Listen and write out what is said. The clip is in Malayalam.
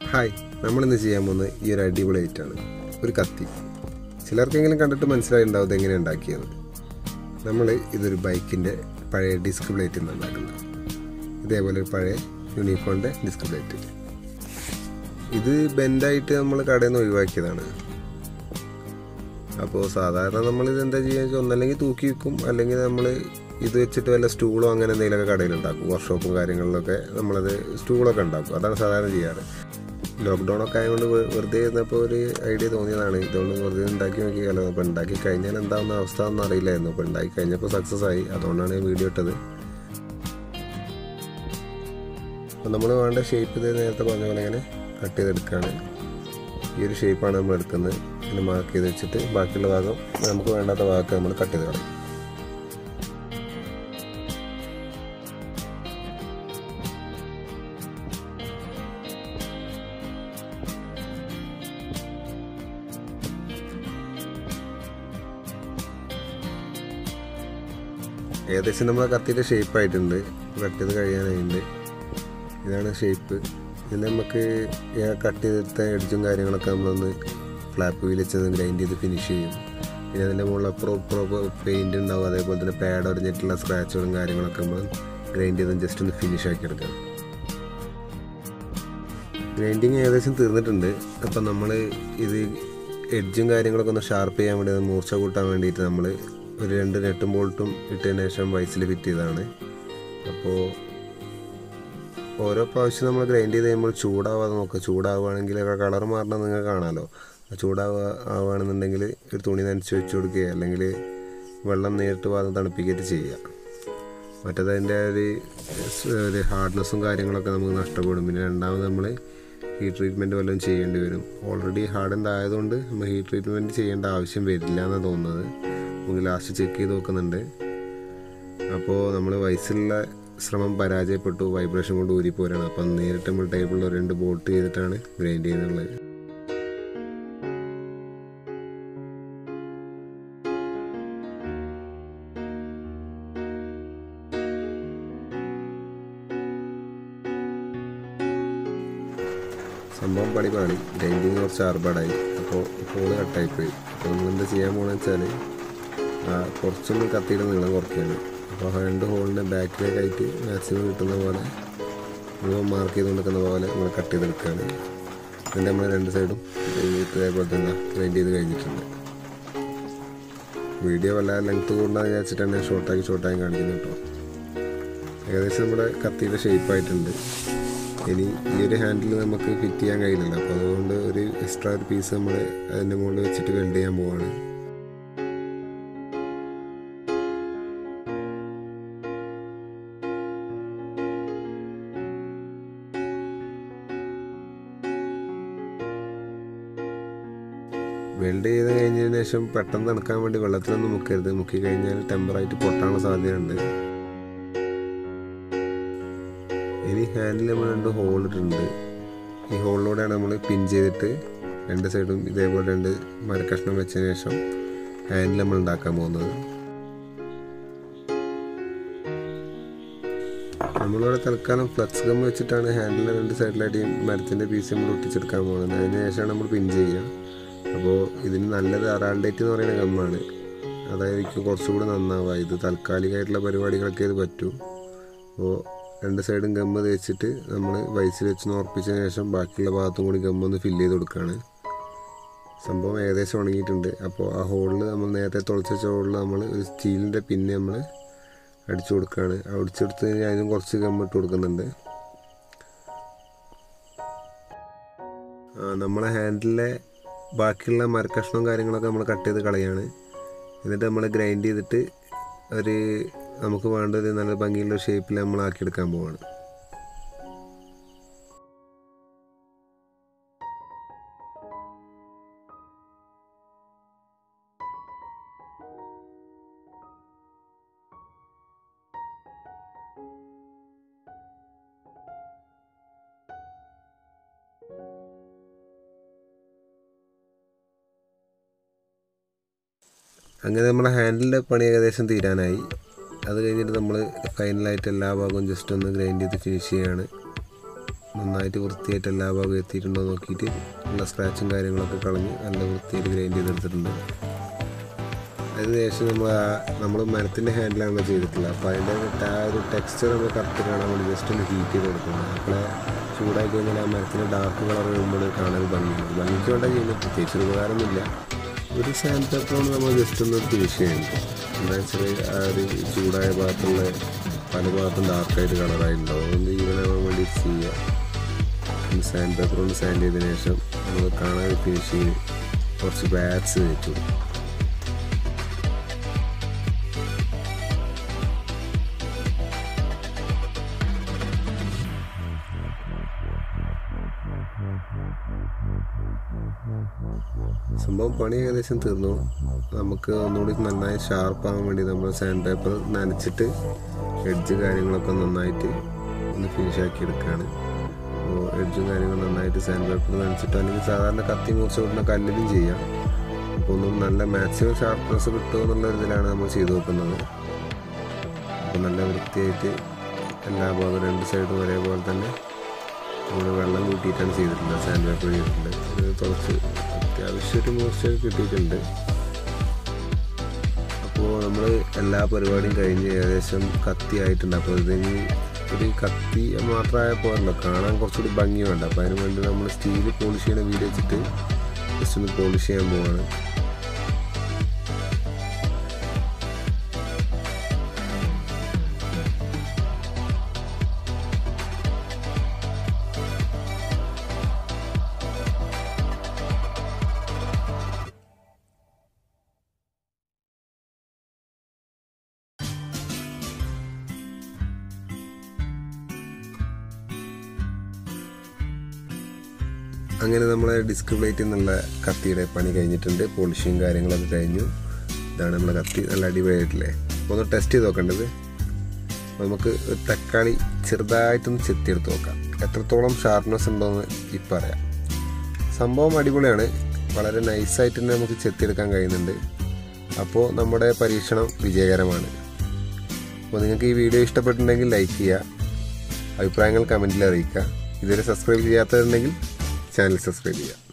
ഹായ് നമ്മളിന്ന് ചെയ്യാൻ പോകുന്നത് ഈ ഒരു അടിപൊളി ഐറ്റാണ് ഒരു കത്തി ചിലർക്കെങ്കിലും കണ്ടിട്ട് മനസ്സിലായിട്ടുണ്ടാവും ഇത് എങ്ങനെ ഉണ്ടാക്കിയത് നമ്മൾ ഇതൊരു ബൈക്കിൻ്റെ പഴയ ഡിസ്ക് പ്ലേറ്റിൽ നിന്ന് ഉണ്ടാക്കുന്നത് ഇതേപോലെ ഒരു പഴയ യൂണിഫോണിൻ്റെ ഡിസ്ക് പ്ലേറ്റ് ഇത് ബെൻഡായിട്ട് നമ്മൾ കടയിൽ നിന്ന് ഒഴിവാക്കിയതാണ് അപ്പോൾ സാധാരണ നമ്മൾ ഇത് എന്താ ചെയ്യുക വെച്ചാൽ ഒന്നല്ലെങ്കിൽ തൂക്കി വെക്കും അല്ലെങ്കിൽ നമ്മൾ ഇത് വെച്ചിട്ട് വല്ല സ്റ്റൂളോ അങ്ങനെ എന്തെങ്കിലുമൊക്കെ കടയിൽ ഉണ്ടാക്കും വർക്ക്ഷോപ്പും കാര്യങ്ങളിലൊക്കെ നമ്മളത് സ്റ്റൂളൊക്കെ ഉണ്ടാക്കും അതാണ് സാധാരണ ചെയ്യാറ് ലോക്ക്ഡൗൺ ഒക്കെ ആയതുകൊണ്ട് വെ- വെറുതെ ഇരുന്നപ്പോൾ ഒരു ഐഡിയ തോന്നിയതാണ് ഇതുകൊണ്ട് വെറുതെ ഉണ്ടാക്കി നോക്കിയാലോ അപ്പോൾ ഉണ്ടാക്കി കഴിഞ്ഞാൽ എന്താവുന്ന അവസ്ഥ ഒന്നും അറിയില്ലായിരുന്നു അപ്പോൾ ഉണ്ടാക്കി കഴിഞ്ഞപ്പോൾ സക്സസ് ആയി അതുകൊണ്ടാണ് ഞാൻ വീഡിയോ ഇട്ടത് അപ്പോൾ നമ്മൾ വേണ്ട ഷേപ്പ് ഇത് നേരത്തെ പറഞ്ഞ പോലെ ഇങ്ങനെ കട്ട് ചെയ്തെടുക്കുകയാണ് ഈ ഒരു ഷേപ്പാണ് നമ്മൾ എടുക്കുന്നത് ഇങ്ങനെ മാർക്ക് ചെയ്ത് വെച്ചിട്ട് ബാക്കിയുള്ള ഭാഗം നമുക്ക് വേണ്ടാത്ത ഭാഗമൊക്കെ നമ്മൾ കട്ട് ചെയ്ത് കളയും ഏകദേശം നമ്മളെ കത്തിയുടെ ഷേപ്പ് ആയിട്ടുണ്ട് കട്ട് ചെയ്ത് കഴിയാനായിട്ടുണ്ട് ഇതാണ് ഷേപ്പ് ഇതിൽ നമുക്ക് കട്ട് ചെയ്തെടുത്ത എഡ്ജും കാര്യങ്ങളൊക്കെ നമ്മളൊന്ന് ഫ്ലാപ്പ് വീൽ വെച്ചൊന്ന് ഗ്രൈൻഡ് ചെയ്ത് ഫിനിഷ് ചെയ്യും പിന്നെ അതിൻ്റെ മുകളിൽ അപ്പുറം ഇപ്പുറം പെയിൻറ് ഉണ്ടാവും അതേപോലെ തന്നെ പാഡ് ഒറിഞ്ഞിട്ടുള്ള സ്ക്രാച്ചുകളും കാര്യങ്ങളൊക്കെ നമ്മൾ ഗ്രൈൻഡ് ചെയ്ത് ജസ്റ്റ് ഒന്ന് ഫിനിഷ് ആക്കി എടുക്കാം ഗ്രൈൻഡിങ് ഏകദേശം തീർന്നിട്ടുണ്ട് അപ്പം നമ്മൾ ഇത് എഡ്ജും കാര്യങ്ങളൊക്കെ ഒന്ന് ഷാർപ്പ് ചെയ്യാൻ വേണ്ടി ഒന്ന് മൂർച്ച കൂട്ടാൻ വേണ്ടിയിട്ട് നമ്മൾ ഒരു രണ്ട് നെട്ടും ബോൾട്ടും ഇട്ടതിന് ശേഷം വൈസിൽ ഫിറ്റ് ചെയ്തതാണ് അപ്പോൾ ഓരോ പ്രാവശ്യം നമ്മൾ ഗ്രൈൻഡ് ചെയ്ത് കഴിയുമ്പോൾ ചൂടാവാതെ നോക്കുക ചൂടാവുകയാണെങ്കിൽ കളർ മാറണം നിങ്ങൾക്ക് കാണാമല്ലോ ആ ചൂടാവുക ആവുകയാണെന്നുണ്ടെങ്കിൽ ഒരു തുണി നനച്ച് വെച്ച് കൊടുക്കുക അല്ലെങ്കിൽ വെള്ളം നേരിട്ട് വാദം തണുപ്പിക്കുകയൊക്കെ ചെയ്യുക മറ്റേത് അതിൻ്റെ ഒരു സ് ഒരു ഹാർഡ്നെസ്സും കാര്യങ്ങളൊക്കെ നമുക്ക് നഷ്ടപ്പെടും പിന്നെ രണ്ടാമത് നമ്മൾ ഹീറ്റ് ട്രീറ്റ്മെൻറ്റ് വല്ലതും ചെയ്യേണ്ടി വരും ഓൾറെഡി ഹാർഡൻഡ് ആയതുകൊണ്ട് നമ്മൾ ഹീറ്റ് ട്രീറ്റ്മെൻറ്റ് ചെയ്യേണ്ട ആവശ്യം വരില്ല എന്നാണ് തോന്നുന്നത് നമുക്ക് ലാസ്റ്റ് ചെക്ക് ചെയ്ത് നോക്കുന്നുണ്ട് അപ്പോൾ നമ്മൾ വയസ്സിലുള്ള ശ്രമം പരാജയപ്പെട്ടു വൈബ്രേഷൻ കൊണ്ട് ഊരിപ്പോരാണ് അപ്പം നേരിട്ട് നമ്മൾ ടേബിളിൽ ഒരു രണ്ട് ബോട്ട് ചെയ്തിട്ടാണ് ഗ്രൈൻഡ് ചെയ്യുന്നുള്ളത് സംഭവം പണി പാളി ഗ്രൈൻഡിങ് കുറച്ച് ആർഭാടായി അപ്പോൾ ഹോള് കട്ടായിപ്പോയി അപ്പോൾ നമ്മളെന്താ ചെയ്യാൻ പോകണമെന്ന് വെച്ചാൽ കുറച്ചൊന്ന് കത്തിയുടെ നീളം കുറയ്ക്കുകയാണ് അപ്പോൾ രണ്ട് ഹോളിൻ്റെ ബാക്കിലേക്കായിട്ട് മാക്സിമം കിട്ടുന്ന പോലെ നമ്മൾ മാർക്ക് ചെയ്ത് കൊടുക്കുന്ന പോലെ നമ്മൾ കട്ട് ചെയ്തെടുക്കുകയാണ് എന്നിട്ട് നമ്മൾ രണ്ട് സൈഡും ഇതേപോലെ തന്നെ ഗ്രൈൻഡ് ചെയ്ത് കഴിഞ്ഞിട്ടുണ്ട് വീഡിയോ വല്ലാതെ ലെങ്ത് കൂടാന്ന് വിചാരിച്ചിട്ടാണ് ഞാൻ ഷോർട്ടാക്കി ഷോർട്ടാക്കി കാണിക്കുന്നത് കേട്ടോ ഏകദേശം നമ്മുടെ കത്തിയുടെ ഷേപ്പായിട്ടുണ്ട് ഇനി ഈ ഒരു ഹാൻഡിൽ നമുക്ക് ഫിറ്റ് ചെയ്യാൻ കഴിയില്ലല്ലോ അപ്പോൾ അതുകൊണ്ട് ഒരു എക്സ്ട്രാ ഒരു പീസ് നമ്മൾ അതിൻ്റെ മുകളിൽ വെച്ചിട്ട് വെൽഡ് ചെയ്യാൻ പോവാണ് വെൽഡ് ചെയ്ത് കഴിഞ്ഞതിന് ശേഷം പെട്ടെന്ന് തണുക്കാൻ വേണ്ടി വെള്ളത്തിലൊന്നും മുക്കരുത് മുക്കി കഴിഞ്ഞാൽ ടെമ്പറായിട്ട് പൊട്ടാനുള്ള സാധ്യതയുണ്ട് ഇനി ഹാൻഡിൽ നമ്മൾ രണ്ട് ഹോൾ ഇട്ടിട്ടുണ്ട് ഈ ഹോളിലൂടെയാണ് നമ്മൾ പിൻ ചെയ്തിട്ട് രണ്ട് സൈഡും ഇതേപോലെ രണ്ട് മരക്കഷ്ണം വെച്ചതിന് ശേഷം ഹാൻഡിൽ നമ്മൾ ഉണ്ടാക്കാൻ പോകുന്നത് നമ്മളിവിടെ തൽക്കാലം ഫ്ലക്സ് ഗം വെച്ചിട്ടാണ് ഹാൻഡിലിൻ്റെ രണ്ട് സൈഡിലായിട്ട് ഈ മരത്തിൻ്റെ പീസ് നമ്മൾ ഒട്ടിച്ചെടുക്കാൻ പോകുന്നത് അതിന് ശേഷമാണ് നമ്മൾ പിൻ ചെയ്യുക അപ്പോൾ ഇതിന് നല്ലത് അറാൾഡേറ്റ് എന്ന് പറയുന്ന ഗമ്മാണ് അതായിരിക്കും കുറച്ചുകൂടി നന്നാവുക ഇത് താൽക്കാലികമായിട്ടുള്ള പരിപാടികളൊക്കെ ഇത് പറ്റൂ അപ്പോൾ രണ്ട് സൈഡും ഗമ്മ് തേച്ചിട്ട് നമ്മൾ വൈസിൽ വെച്ച് ഉറപ്പിച്ചതിന് ശേഷം ബാക്കിയുള്ള ഭാഗത്തും കൂടി ഗമ്മ് ഒന്ന് ഫില്ല് ചെയ്ത് കൊടുക്കുകയാണ് സംഭവം ഏകദേശം ഉണങ്ങിയിട്ടുണ്ട് അപ്പോൾ ആ ഹോളിൽ നമ്മൾ നേരത്തെ തുളച്ച് വെച്ച ഹോളിൽ നമ്മൾ ഒരു സ്റ്റീലിൻ്റെ പിന്നെ നമ്മൾ അടിച്ചു കൊടുക്കുകയാണ് അടിച്ചെടുത്ത് കഴിഞ്ഞാൽ അതിനും കുറച്ച് ഗമ്മ് ഇട്ട് കൊടുക്കുന്നുണ്ട് ആ, നമ്മളെ ഹാൻഡിലെ ബാക്കിയുള്ള മരക്കഷ്ണവും കാര്യങ്ങളൊക്കെ നമ്മൾ കട്ട് ചെയ്ത് കളയാണ് എന്നിട്ട് നമ്മൾ ഗ്രൈൻഡ് ചെയ്തിട്ട് ഒരു നമുക്ക് വേണ്ട ഒരു നല്ല ഭംഗിയുള്ള ഷേപ്പിൽ നമ്മൾ ആക്കിയെടുക്കാൻ പോവാണ് അങ്ങനെ നമ്മുടെ ഹാൻഡിലിൻ്റെ പണി ഏകദേശം തീരാനായി അത് കഴിഞ്ഞിട്ട് നമ്മൾ ഫൈനലായിട്ട് എല്ലാ ഭാഗവും ജസ്റ്റ് ഒന്ന് ഗ്രൈൻഡ് ചെയ്ത് ഫിനിഷ് ചെയ്യാണ് നന്നായിട്ട് വൃത്തിയായിട്ട് എല്ലാ ഭാഗവും എത്തിയിട്ടുണ്ടോ എന്ന് നോക്കിയിട്ട് ഉള്ള സ്ക്രാച്ചും കാര്യങ്ങളൊക്കെ കളഞ്ഞ് നല്ല വൃത്തിയായിട്ട് ഗ്രൈൻഡ് ചെയ്തെടുത്തിട്ടുണ്ട് അതിനുശേഷം നമ്മൾ നമ്മൾ മരത്തിൻ്റെ ഹാൻഡിലാണ് ചെയ്തിട്ടുള്ളത് അപ്പോൾ അതിൻ്റെ ആ ഒരു ടെക്സ്ചർ നമ്മൾ കറക്റ്റ് കാണാൻ വേണ്ടി ജസ്റ്റ് ഒന്ന് ഹീറ്റ് ചെയ്ത് കൊടുക്കണം അപ്പോഴേ ചൂടായി കഴിഞ്ഞാൽ ആ മരത്തിൻ്റെ ഡാർക്ക് കളർ വരുമ്പോൾ കാണാൻ ഭംഗിയുണ്ട് ഭംഗിക്ക് വേണ്ട ചെയ്യുന്നത് പ്രത്യേകിച്ച് ഒരു ഉപകാരമൊന്നുമില്ല ഒരു സാൻഡ് പേപ്പറാണ് നമ്മൾ ജസ്റ്റ് ഒന്ന് ഫിനിഷ് ചെയ്യുന്നത് എന്താ വെച്ചാൽ ആ ഒരു ചൂടായ ഭാഗത്തുള്ള പല ഭാഗത്തും ഡാർക്കായിട്ട് കളറായിട്ടുണ്ടാവും അതുകൊണ്ട് ഈവനാവാൻ വേണ്ടി ചെയ്യുക സാൻഡ് പേപ്പർ കൊണ്ട് സാൻഡ് ചെയ്തതിന് ശേഷം നമ്മൾ കാണാൻ ഫിനിഷിങ് കുറച്ച് ബാറ്റ്സ് വെച്ചു സംഭവം പണി ഏകദേശം തീർന്നു നമുക്ക് ഒന്നുകൂടി നന്നായി ഷാർപ്പാകാൻ വേണ്ടി നമ്മൾ സാൻഡ് പേപ്പർ നനച്ചിട്ട് എഡ്ജ് കാര്യങ്ങളൊക്കെ നന്നായിട്ട് ഒന്ന് ഫിനിഷ് ആക്കി എടുക്കുകയാണ് അപ്പോൾ എഡ്ജും കാര്യങ്ങളും നന്നായിട്ട് സാൻഡ് പേപ്പർ നനച്ചിട്ട് അല്ലെങ്കിൽ സാധാരണ കത്തി മുറിച്ച് വിടുന്ന കല്ലിലും ചെയ്യാം അപ്പോൾ ഒന്നും നല്ല മാക്സിമം ഷാർപ്നെസ് കിട്ടുമോ എന്നുള്ള ഇതിലാണ് നമ്മൾ ചെയ്തു നോക്കുന്നത് അപ്പോൾ നല്ല വൃത്തിയായിട്ട് എല്ലാ ഭാഗവും രണ്ട് സൈഡും ഒരേപോലെ തന്നെ നമ്മൾ വെള്ളം കൂട്ടിയിട്ടാണ് ചെയ്തിട്ടുള്ളത് സാൻഡ് പേപ്പർ ചെയ്തിട്ടുണ്ട് അത് കുറച്ച് അത്യാവശ്യം ഒരു മൂർച്ച കിട്ടിയിട്ടുണ്ട് അപ്പോൾ നമ്മൾ എല്ലാ പരിപാടിയും കഴിഞ്ഞ് ഏകദേശം കത്തി ആയിട്ടുണ്ട് അപ്പോൾ ഇതിന് ഒരു കത്തി മാത്രമായ പോരല്ലോ കാണാൻ കുറച്ചുകൂടി ഭംഗി വേണ്ട അപ്പോൾ അതിന് വേണ്ടി നമ്മൾ സ്റ്റീൽ പോളിഷ് ചെയ്യുന്ന വീഡിയോ വെച്ചിട്ട് ജസ്റ്റ് ഒന്ന് പോളിഷ് ചെയ്യാൻ പോവാണ് അങ്ങനെ നമ്മളെ ഡിസ്ക് പ്ലേറ്റിൽ നിന്നുള്ള കത്തിയുടെ പണി കഴിഞ്ഞിട്ടുണ്ട് പോളിഷിങ് കാര്യങ്ങളൊക്കെ കഴിഞ്ഞു ഇതാണ് നമ്മളെ കത്തി നല്ല അടിപൊളിയായിട്ടില്ലേ അപ്പോൾ ഒന്ന് ടെസ്റ്റ് ചെയ്ത് നോക്കേണ്ടത് നമുക്ക് ഒരു തക്കാളി ചെറുതായിട്ടൊന്ന് ചെത്തിയെടുത്ത് നോക്കാം എത്രത്തോളം ഷാർപ്നെസ് ഉണ്ടോയെന്ന് ഇപ്പം അറിയാം സംഭവം അടിപൊളിയാണ് വളരെ നൈസായിട്ട് തന്നെ നമുക്ക് ചെത്തിയെടുക്കാൻ കഴിയുന്നുണ്ട് അപ്പോൾ നമ്മുടെ പരീക്ഷണം വിജയകരമാണ് അപ്പോൾ നിങ്ങൾക്ക് ഈ വീഡിയോ ഇഷ്ടപ്പെട്ടിട്ടുണ്ടെങ്കിൽ ലൈക്ക് ചെയ്യുക അഭിപ്രായങ്ങൾ കമൻറ്റിൽ അറിയിക്കുക ഇതുവരെ സബ്സ്ക്രൈബ് ചെയ്യാത്തതുണ്ടെങ്കിൽ ചാനൽ സബ്സ്ക്രൈബ് ചെയ്യുക